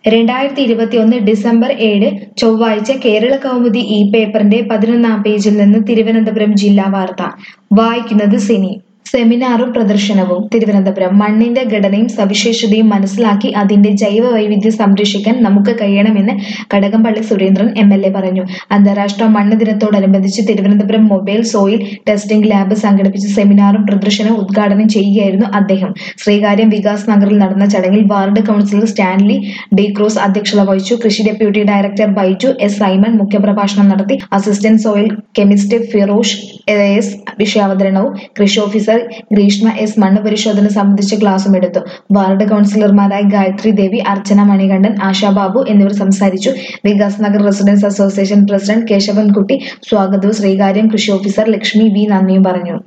രണ്ടായിരത്തി ഇരുപത്തിയൊന്ന് ഡിസംബർ ഏഴ് ചൊവ്വാഴ്ച കേരള കൗമുദി ഈ പേപ്പറിന്റെ പതിനൊന്നാം പേജിൽ നിന്ന് തിരുവനന്തപുരം ജില്ലാ വാർത്ത വായിക്കുന്നത് സിനി സെമിനാറും പ്രദർശനവും തിരുവനന്തപുരം മണ്ണിന്റെ ഘടനയും സവിശേഷതയും മനസ്സിലാക്കി അതിന്റെ ജൈവ വൈവിധ്യം സംരക്ഷിക്കാൻ നമുക്ക് കഴിയണമെന്ന് Kadakampally Surendran M L A പറഞ്ഞു അന്താരാഷ്ട്ര മണ്ണ് ദിനത്തോടനുബന്ധിച്ച് Thiruvananthapuram mobile soil testing lab സംഘടിപ്പിച്ച സെമിനാറും പ്രദർശനവും ഉദ്ഘാടനം ചെയ്യുകയായിരുന്നു അദ്ദേഹം ശ്രീകാര്യം വികാസ് നഗറിൽ നടന്ന ചടങ്ങിൽ ward councillor Stanley D Cruz അധ്യക്ഷത വഹിച്ചു കൃഷി deputy director Baiju S Simon മുഖ്യപ്രഭാഷണം നടത്തി assistant soil chemist Firosh S വിഷയാവതരണവും കൃഷി ഓഫീസർ ഗ്രീഷ്മ എസ് മണ്ണ് പരിശോധന സംബന്ധിച്ച ക്ലാസും എടുത്തു വാർഡ് കൗൺസിലർമാരായ ഗായത്രി ദേവി അർച്ചന മണികണ്ഠൻ ആശാ ബാബു എന്നിവർ സംസാരിച്ചു Vikas Nagar residence association president Keshavankutty സ്വാഗതവും ശ്രീകാര്യം കൃഷി ഓഫീസർ ലക്ഷ്മി വി നന്ദിയും പറഞ്ഞു